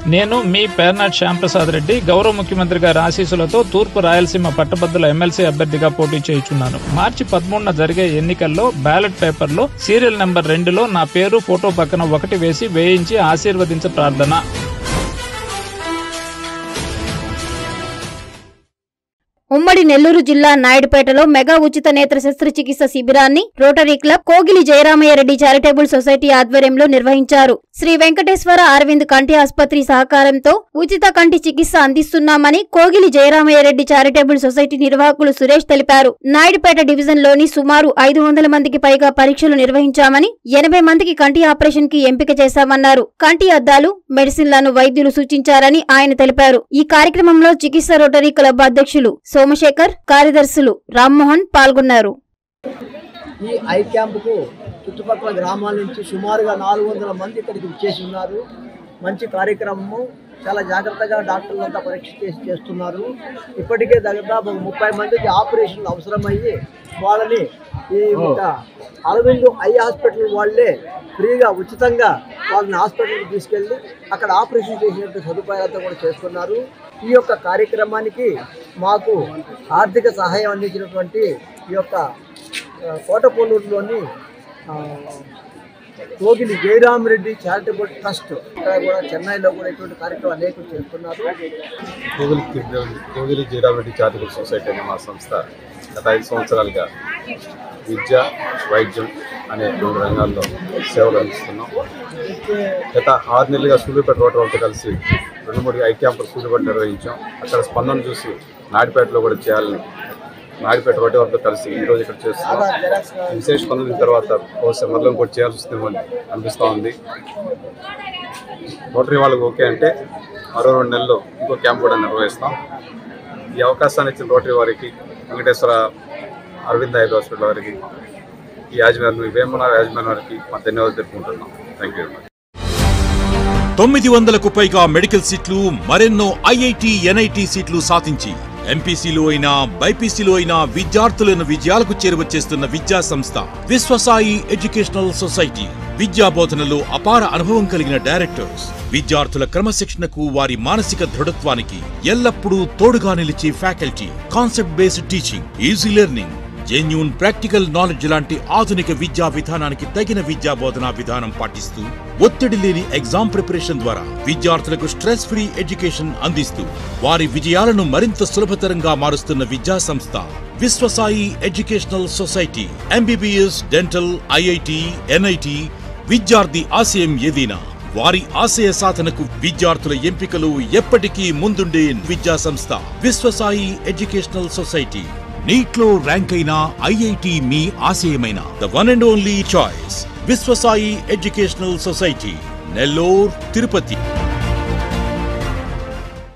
నేను మీ పేర్నాట్ శ్యాంప్రసాద్ రెడ్డి గౌరవ ముఖ్యమంత్రి గారి ఆశీస్సులతో తూర్పు రాయలసీమ పట్టభద్రుల ఎమ్మెల్సీ అభ్యర్థిగా పోటీ చేయుచున్నాను మార్చి పదమూడున జరిగే ఎన్నికల్లో బ్యాలెట్ పేపర్లో సీరియల్ నెంబర్ రెండులో నా పేరు ఫోటో పక్కన ఒకటి వేసి వేయించి ఆశీర్వదించ ప్రార్థన ఉమ్మడి నెల్లూరు జిల్లా నాయుడుపేటలో మెగా ఉచిత నేత్ర శస్త్రచికిత్స శిబిరాన్ని Rotary club Kogili Jayaramaiah Reddy charitable society ఆధ్వర్యంలో నిర్వహించారు శ్రీ వెంకటేశ్వర అరవింద్ కంటి ఆసుపత్రి సహకారంతో ఉచిత కంటి చికిత్స అందిస్తున్నామని కోగిలి జయరామయ్యరెడ్డి చారిటబుల్ సొసైటీ నిర్వాహకులు సురేష్ తెలిపారు నాయుడుపేట డివిజన్ లోని సుమారు ఐదు వందల మందికి పైగా పరీక్షలు నిర్వహించామని ఎనభై మందికి కంటి ఆపరేషన్ కి ఎంపిక చేశామన్నారు కంటి అద్దాలు మెడిసిన్లను వైద్యులు సూచించారని ఆయన తెలిపారు ఈ కార్యక్రమంలో చికిత్స రోటరీ క్లబ్ అధ్యక్షులు సోమశేఖర్ కార్యదర్శులు రామ్మోహన్ పాల్గొన్నారు ఈ ఐ క్యాంపుకు చుట్టుపక్కల గ్రామాల నుంచి సుమారుగా నాలుగు వందల మంది ఇక్కడికి వచ్చేసి ఉన్నారు మంచి కార్యక్రమము చాలా జాగ్రత్తగా డాక్టర్లు అంతా పరీక్ష చేసి చేస్తున్నారు ఇప్పటికే దాదాపు ఒక ముప్పై మందికి ఆపరేషన్లు అవసరమయ్యి వాళ్ళని ఈ ఒక అరవింద్ ఐ హాస్పిటల్ వాళ్ళే ఫ్రీగా ఉచితంగా వాళ్ళని హాస్పిటల్కి తీసుకెళ్ళి అక్కడ ఆపరేషన్ చేసినట్టు సదుపాయాలతో కూడా చేస్తున్నారు ఈ యొక్క కార్యక్రమానికి మాకు ఆర్థిక సహాయం అందించినటువంటి ఈ యొక్క ఆ, కోటపల్లూరులోని ఆ, కోగిలి జయరామరెడ్డి చారిటబుల్ ట్రస్ట్ ఇక్కడ కూడా చెన్నైలో కూడా ఇటువంటి కార్యక్రమాలు అనేకం చేస్తున్నారు కోగిలి కోగిలి జీరారెడ్డి చారిటబుల్ సొసైటీ అనే మా సంస్థ గత ఐదు సంవత్సరాలుగా విద్య వైద్యం అనే రెండు రంగాల్లో సేవలు అందిస్తున్నాం గత ఆరు నెలలుగా సూర్యపేట రోడ్డు వాళ్ళతో కలిసి రెండు మూడు ఐ క్యాంపులు సూర్యపేట నిర్వహించాం అక్కడ స్పందన చూసి నాడిపేటలో కూడా చేయాలని నాడిపేట రోడ్డు వాళ్ళతో కలిసి ఈరోజు ఇక్కడ చేస్తున్నాం విశేష స్పందన తర్వాత బహుశా మరలో కూడా చేయాల్సి వస్తుందేమో అని అనిపిస్తూ ఉంది రోటరీ వాళ్ళకి ఓకే అంటే మరో రెండు నెలల్లో ఇంకో క్యాంప్ కూడా నిర్వహిస్తాం ఈ అవకాశాన్ని ఇచ్చిన రోటరీ వారికి వెంకటేశ్వర అరవింద్ ఐదు హాస్పిటల్ వారికి ఈ యాజమాన్యం వేమన యాజమాన్యం వారికి మా ధన్యవాదాలు తెలుపుకుంటున్నాం థ్యాంక్ యూ వెరీ మచ్ తొమ్మిది వందలకు పైగా మెడికల్ సీట్లు మరెన్నో ఐఐటి ఎన్ఐటి సీట్లు సాధించి ఎంపీసీలో అయినా బైపీసీలో అయినా విద్యార్థులను విజయాలకు చేరువచేస్తున్న విద్యా సంస్థ విశ్వసాయి ఎడ్యుకేషనల్ సొసైటీ విద్యా బోధనలో అపార అనుభవం కలిగిన డైరెక్టర్స్ విద్యార్థుల క్రమశిక్షణకు వారి మానసిక దృఢత్వానికి ఎల్లప్పుడూ తోడుగా నిలిచే faculty concept based teaching easy learning genuine practical knowledge లాంటి ఆధునిక విద్యా విధానానికి తగిన విద్యా బోధనా విధానం పాటిస్తూ ఒత్తిడి లేని ఎగ్జామ్ ప్రిపరేషన్ ద్వారా విద్యార్థులకు స్ట్రెస్ ఫ్రీ ఎడ్యుకేషన్ అందిస్తూ వారి విజయాలను మరింత సులభతరంగా మారుస్తున్న విద్యా సంస్థ Viswasai educational society MBBS dental IIT NIT విద్యార్థి ఆశయం ఏదైనా వారి ఆశయ సాధనకు విద్యార్థుల ఎంపికలు ఎప్పటికీ ముందుండే విద్యా సంస్థ విశ్వసాయి ఎడ్యుకేషనల్ సొసైటీ నీట్లో ర్యాంక్ అయిన ఐఐటి మీ ఆశయమైన the one and only choice Viswasai educational society Nellore Tirupati